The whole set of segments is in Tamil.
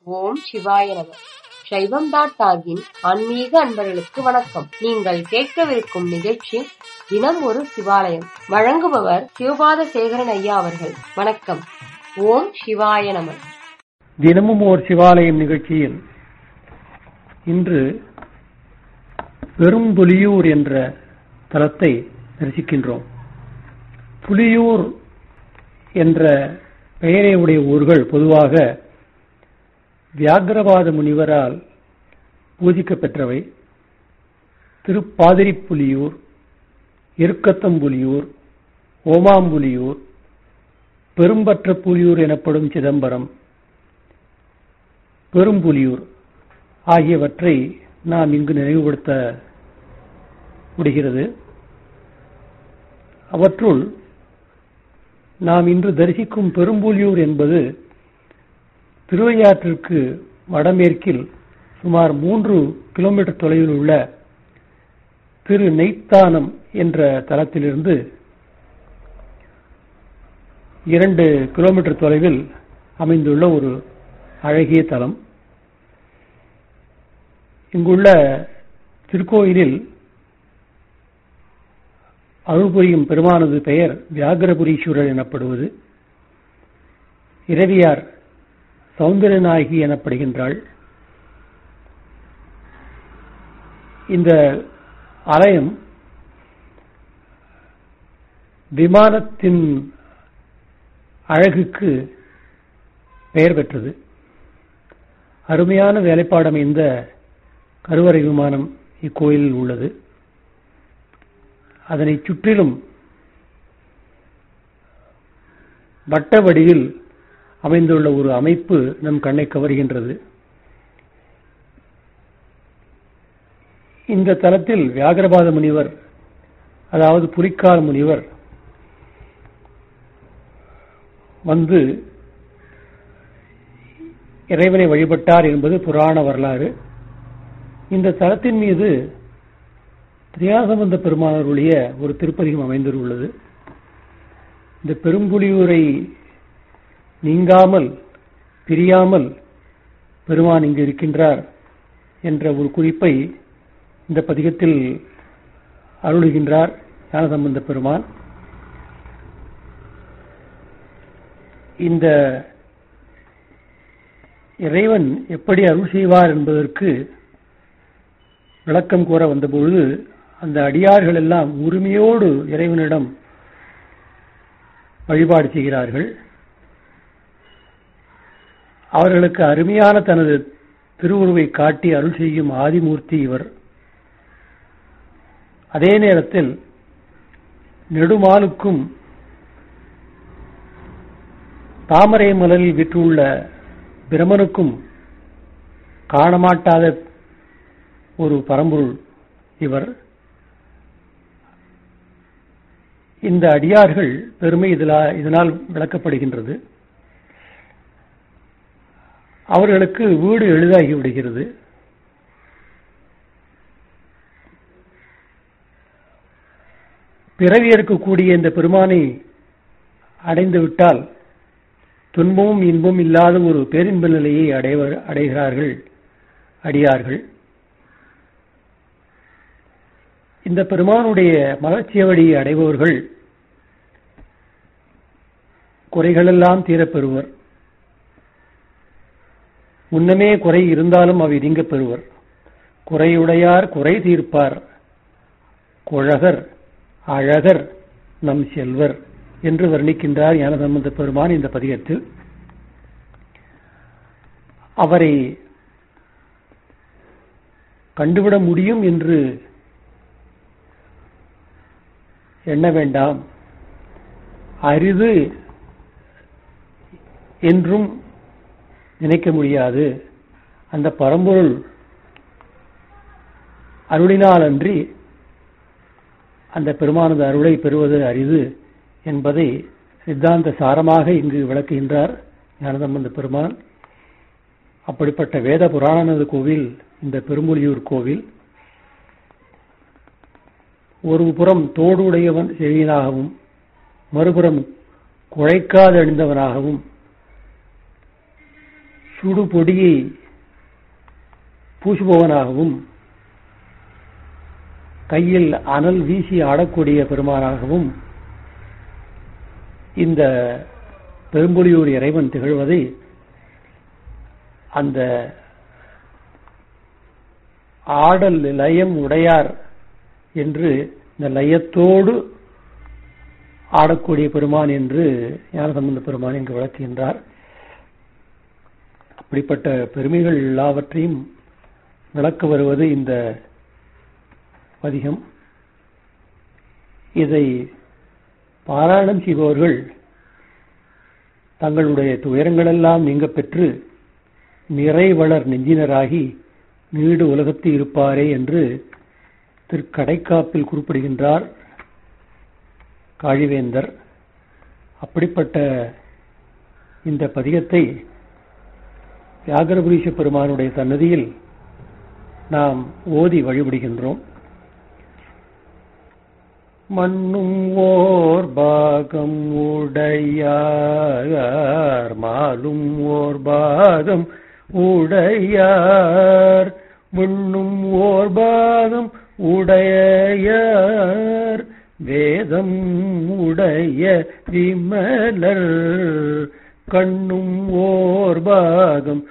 ஓம் சிவாய நம சைவம் டாட் டாகின் ஆன்மீக அன்பர்களுக்கு வணக்கம் நீங்கள் கேட்கவிருக்கும் நிகழ்ச்சி தினம் ஒரு சிவாலயம் வழங்குபவர் சிவபாத சேகரன் ஐயா அவர்கள் வணக்கம் ஓம் சிவாய நம தினமும் ஓர் சிவாலயம் நிகழ்ச்சியில் இன்று பெரும்புலியூர் என்ற தலத்தை தரிசிக்கின்றோம் புலியூர் என்ற பெயரை உடைய ஊர்கள் பொதுவாக வியாகரவாத முனிவரால் பூஜிக்கப் பெற்றவை திருப்பாதிரிப்புலியூர் இருக்கத்தம்புலியூர் ஓமாம்புலியூர் பெரும்பற்ற புலியூர் எனப்படும் சிதம்பரம் பெரும்புலியூர் ஆகியவற்றை நாம் இங்கு நினைவுபடுத்த முடிகிறது அவற்றுள் நாம் இன்று தரிசிக்கும் பெரும்புலியூர் என்பது திருவையாற்றிற்கு வடமேற்கில் சுமார் மூன்று கிலோமீட்டர் தொலைவில் உள்ள திரு நெய்த்தானம் என்ற தலத்திலிருந்து இரண்டு கிலோமீட்டர் தொலைவில் அமைந்துள்ள ஒரு அழகிய தலம் இங்குள்ள திருக்கோயிலில் அருள் புரியும் பெருமானது பெயர் வியாகரபுரீஸ்வரர் எனப்படுவது இரவியார் சௌந்தரநாயகி எனப்படுகின்றாள் இந்த ஆலயம் விமானத்தின் அழகுக்கு பெயர் பெற்றது அருமையான வேலைப்பாடு அமைந்த கருவறை விமானம் இக்கோயிலில் உள்ளது அதனை சுற்றிலும் வட்ட வடிவில் அமைந்துள்ள ஒரு அமைப்பு நம் கண்ணை கவர்கின்றது இந்த தலத்தில் வியாகரபாத முனிவர் அதாவது புலிக்கால் முனிவர் வந்து இறைவனை வழிபட்டார் என்பது புராண வரலாறு இந்த தலத்தின் மீது திரியாசம்பந்த பெருமானருடைய ஒரு திருப்பதிகம் அமைந்துள்ளது இந்த பெரும்புலியூரை நீங்காமல் பிரியாமல் பெருமான் இங்கு இருக்கின்றார் என்ற ஒரு குறிப்பை இந்த பதிகத்தில் அருளுகின்றார் ஞானசம்பந்த பெருமான் இந்த இறைவன் எப்படி அருள் செய்வார் என்பதற்கு விளக்கம் கூற வந்தபொழுது அந்த அடியார்கள் எல்லாம் உரிமையோடு இறைவனிடம் வழிபாடு செய்கிறார்கள் அவர்களுக்கு அருமையான தனது திருவுருவை காட்டி அருள் செய்யும் ஆதிமூர்த்தி இவர் அதே நேரத்தில் நெடுமாலுக்கும் தாமரை மலரில் விற்றுள்ள பிரமனுக்கும் காணமாட்டாத ஒரு பரம்பொருள் இவர் இந்த அடியார்கள் பெருமை இதனால் விளக்கப்படுகின்றது அவர்களுக்கு வீடு எளிதாகி விடுகிறது பிறவி இருக்கக்கூடிய இந்த பெருமானை அடைந்து விட்டால் துன்பமும் இன்பமும் இல்லாத ஒரு பேரின்ப நிலையை அடைவர் அடைகிறார்கள் அடியார்கள் இந்த பெருமானுடைய மலர்ச்சியவடியை அடைபவர்கள் குறைகளெல்லாம் தீரப்பெறுவர் முன்னமே குறை இருந்தாலும் அவை நீங்க பெறுவர் குறையுடையார் குறை தீர்ப்பார் குழகர் அழகர் நம் செல்வர் என்று வர்ணிக்கின்றார் ஞானசம்பந்த பெருமான் இந்த பதிகத்தில் அவரை கண்டுவிட முடியும் என்று எண்ண வேண்டாம் அரிது என்றும் நினைக்க முடியாது அந்த பரம்பொருள் அருளினால் அன்றி அந்த பெருமானது அருளை பெறுவது அரிது என்பதை சித்தாந்த சாரமாக இங்கு விளக்குகின்றார் ஞானசம்பந்த பெருமான் அப்படிப்பட்ட வேத புராணனது கோவில் இந்த பெருமொழியூர் கோவில் ஒரு புறம் தோடு உடையவன் செழியனாகவும் மறுபுறம் குழைக்காது அணிந்தவனாகவும் சுடு பொடியை பூசுபவனாகவும் கையில் அனல் வீசி ஆடக்கூடிய பெருமானாகவும் இந்த பெரும்புலியூர் இறைவன் திகழ்வதை அந்த ஆடல் லயம் உடையார் என்று இந்த லயத்தோடு ஆடக்கூடிய பெருமான் என்று ஞானசம்பந்த பெருமான் என்று விளக்குகின்றார் அப்படிப்பட்ட பெருமைகள் எல்லாவற்றையும் விளக்க வருவது இந்த பதிகம் இதை பாராயணம் செய்பவர்கள் தங்களுடைய துயரங்களெல்லாம் நீங்க பெற்று நிறைவளர் நெஞ்சினராகி நீடு உலகத்தில் இருப்பாரே என்று திருக்கடைக்காப்பில் குறிப்பிடுகின்றார் காழிவேந்தர் அப்படிப்பட்ட இந்த பதிகத்தை வியாகரபுரீஷ பெருமானுடைய சன்னதியில் நாம் ஓதி வழிபடுகின்றோம் மண்ணும் ஓர் பாகம் உடையார் மாலும் ஓர் பாகம் உடையார் விண்ணும் ஓர் பாகம் உடையார் வேதம் உடைய விமலர் கண்ணும் ஓர் பாகம்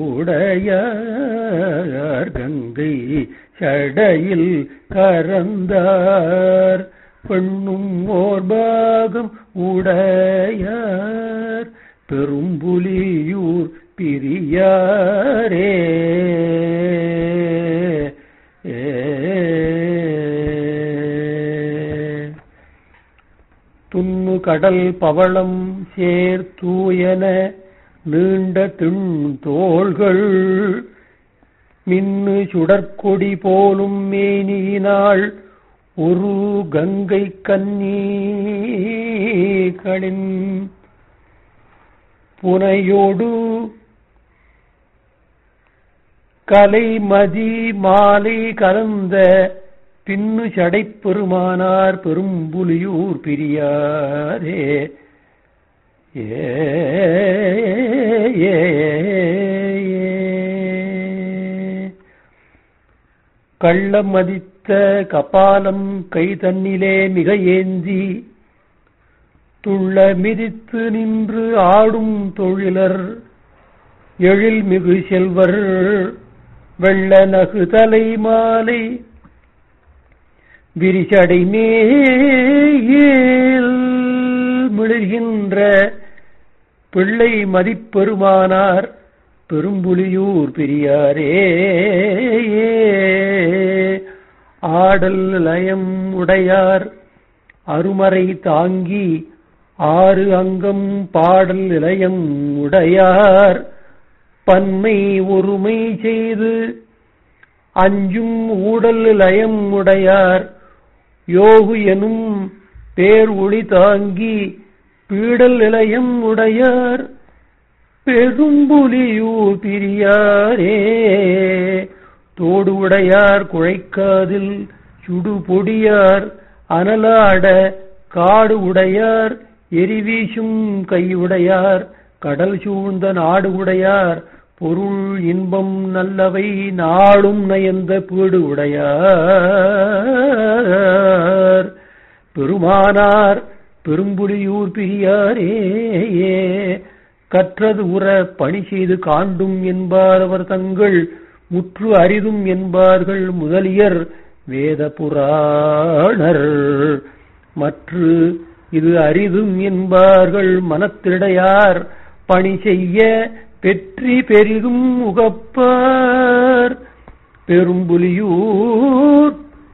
உடையார் கங்கை சடையில் கரந்தார் பெண்ணும் ஓர் பாகம் உடையார் பெரும்புலியூர் பிரியாரே துண்ணு கடல் பவளம் சேர் தூயன நீண்ட திண் தோள்கள் மின்னு சுடற்கொடி போலும் மேனியினாள் ஒரு கங்கை கன்னீகளின் புனையோடு கலை மதி மாலை கலந்த பின்னு சடைப் பெருமானார் பெரும்புலியூர் பிரியாரே ஏ ஏ, ஏ. கள்ளம் மதித்த கபாலம் கை தன்னிலே மிக ஏந்தி துள்ள மிதித்து நின்று ஆடும் தொழிலர் எழில் மிகு செல்வர் வெள்ள நகு தலை மாலை விரிசடை மேல் மிளிர்கின்ற பிள்ளை மதிப்பெருமானார் பெரும்புலியூர் பெரியாரே ஆடல் லயம் உடையார் அருமறை தாங்கி ஆறு அங்கம் பாடல் இலயம் உடையார் பன்மை ஒருமை செய்து அஞ்சும் ஊடல் லயம் உடையார் யோகு எனும் பேர் ஒளி தாங்கி பீடல் நிலையம் உடையார் பெரும்புலியூர் பிரியாரே தோடு உடையார் குழைக்காதில் சுடு பொடியார் அனலாட காடு உடையார் எரிவீசும் கையுடையார் கடல் சூழ்ந்த நாடு உடையார் பொருள் இன்பம் நல்லவை நாளும் நயந்த பீடு உடையார் பெருமானார் பெரும்புலியூர் பிரியாரே கற்றது உற பணி செய்து காண்டும் என்பார் அவர் தங்கள் முற்று அரிதும் என்பார்கள் முதலியர் வேத புராணர் மற்று இது அரிதும் என்பார்கள் மனத்திடையார் பணி செய்ய பெற்றி பெரிதும் உகப்பார் பெரும்புலியூர்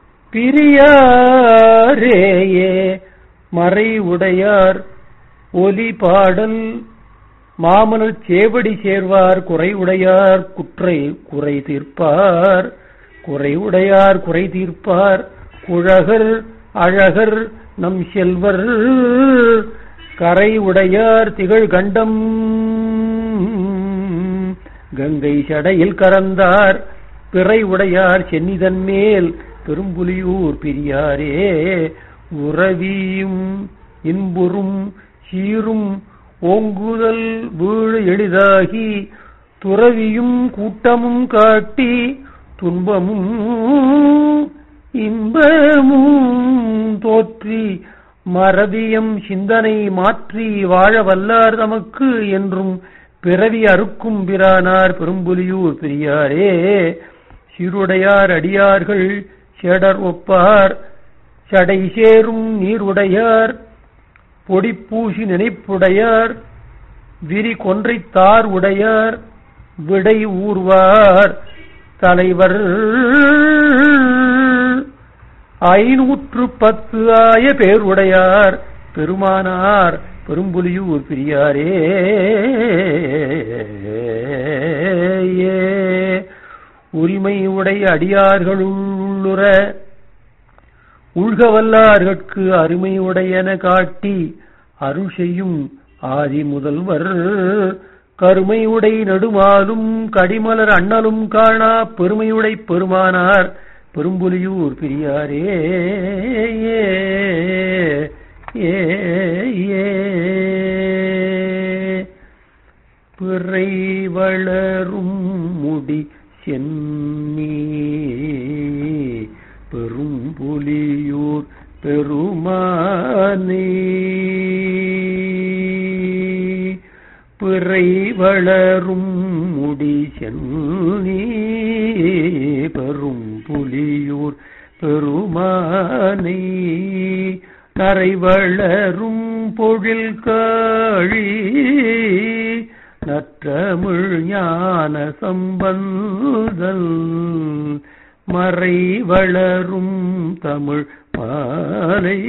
பிரியாரேயே மறை உடையார் ஒலி பாடல் மாமலர் சேவடி சேர்வார் குறை உடையார் குற்றை குறை தீர்ப்பார் குறை உடையார் குறை தீர்ப்பார் குழகர் அழகர் நம் செல்வர் கரை உடையார் திகழ் கண்டம் கங்கை சடையில் கறந்தார் பிறை உடையார் சென்னிதன் மேல் பெரும்புலியூர் பிரியாரே உறவியும் இன்புறும் சீரும் ஓங்குதல் வீழு எளிதாகி துறவியும் கூட்டமும் காட்டி துன்பமும் இன்பமும் தோற்றி மறதியம் சிந்தனை மாற்றி வாழ வல்லார் தமக்கு என்றும் பிறவி அறுக்கும் பிரானார் பெரும்புலியூர் பெரியாரே சீருடையார் அடியார்கள் செடர் ஒப்பார் சடை சேரும் நீருடையார் பொடிப்பூசி நினைப்புடையார் விரி கொன்றைத்தார் உடையார் விடை ஊர்வார் தலைவர் ஐநூற்று பத்து ஆய பேருடையார் பெருமானார் பெரும்புலியூர் பிரியாரே உரிமை உடைய அடியார்களுள்ளுற உள்கவல்லார்கட்கு அருமையுடையன காட்டி அருள் செய்யும் ஆதி முதல்வர் கருமையுடை நெடுமாலும் கடிமலர் அண்ணலும் காணா பெருமையுடை பெருமானார் பெரும்புலியூர் பெரியாரே ஏ ஏ பிறை வளரும் முடி சென்னி பெரும்புலியூர் பெருமானே பிறை வளரும் முடி சென்னி பெரும் புலியூர் பெருமானை நரை வளரும் பொழில் காழி நற்றமிழ் ஞான சம்பந்தல் மறை வளரும் தமிழ் மாலை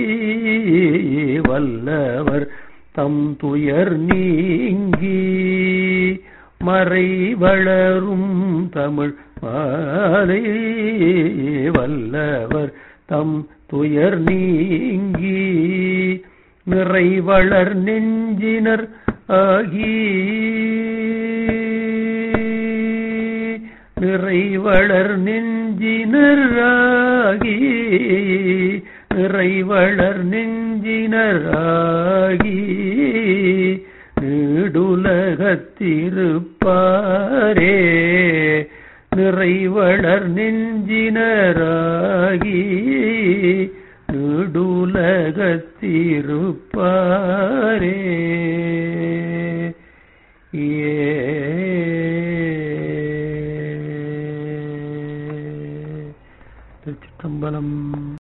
வல்லவர் தம் துயர் நீங்கி மறை வளரும் தமிழ் மாலை வல்லவர் தம் துயர் நீங்கி நிறைவளர் நெஞ்சினர் ஆகி நிறைவளர் நெஞ்சினர் ஆகி நிறைவளர் நெஞ்சினர் ஆகி நீடுலகத்திருப்பாரே நிறைவளர் நெஞ்சினராகி நீடுலகத்திருப்பாரே ஏ திருச்சிற்றம்பலம்